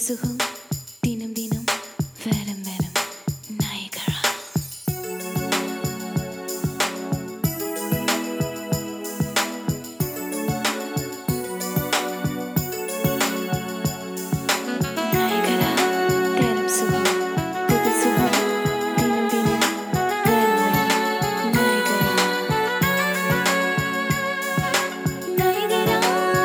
சுகம் தினம் தினம் வேலம் வேலம் நாயகரா நாயகரா தேடும் சுகம் புது சுகம் தினம் தினம் வேலம் வேலம் நாயகரா நாயகரா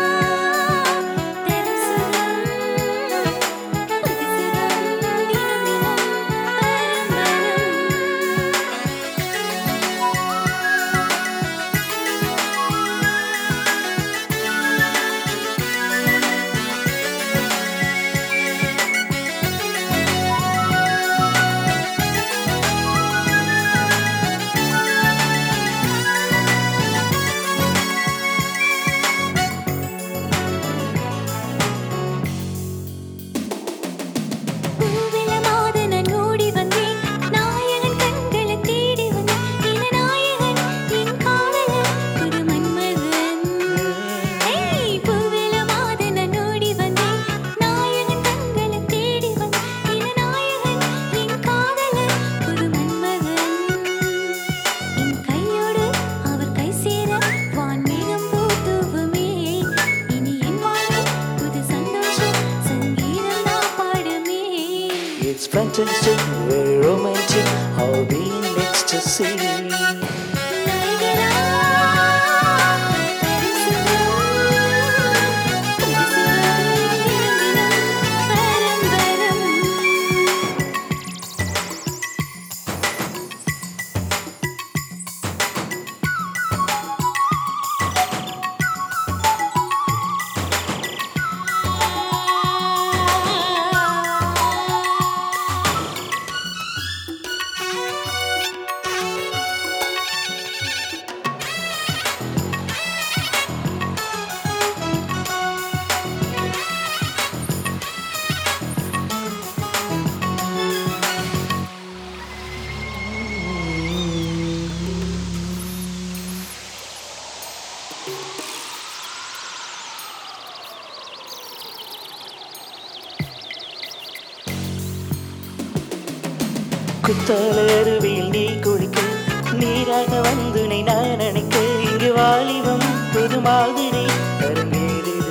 தேடும் சுகம் புது சுகம் தினம் தினம் வேலம் பூவில மாதனன் ஓடி வந்தேன் நாயகன் கண்களை தேடி வந்தேன் இன நாயகன் என் காதலன் புது மன்மதன் ஏய் பூவில மாதனன் ஓடி வந்தேன் நாயகன் கண்களை தேடி வந்தேன் இன நாயகன் என் காதலன் புது மன்மதன் என் கையோடு அவர் கை சேர வான்மேகம் பூத்துவுமே இனி என் வாழ்வில் புது சந்தோஷம் சங்கீதம் நான் பாடுமே It's fantastic, very romantic, I'll be in ecstasy. நாயகரா வரம் வரம் குத்தால அருவியில் நீ குளிக்க நீராக வந்து உன்னை நான் அணைக்க இங்கு வாலிபம் புது மாதிரி அரங்கேறுது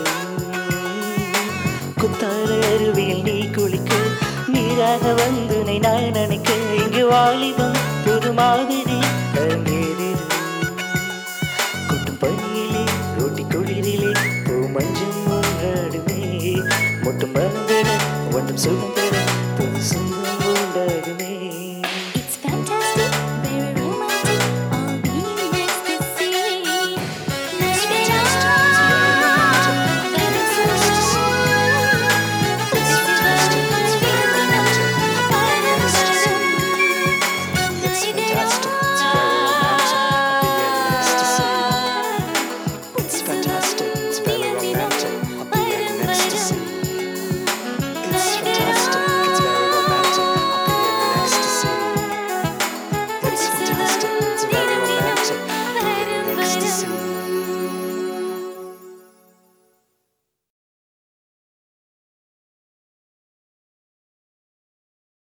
குத்தால அருவியில் நீ குளிக்க நீராக வந்து உன்னை நான் அணைக்க இங்கு வாலிபம் புது மாதிரி அரங்கேறுது கொட்டும் பனியிலே ரோட்டி குளிரிலே பூ மஞ்சள் ஒன்றாடுமே மொட்டும் மறந்தன ஒன்றும் சுகம் பெற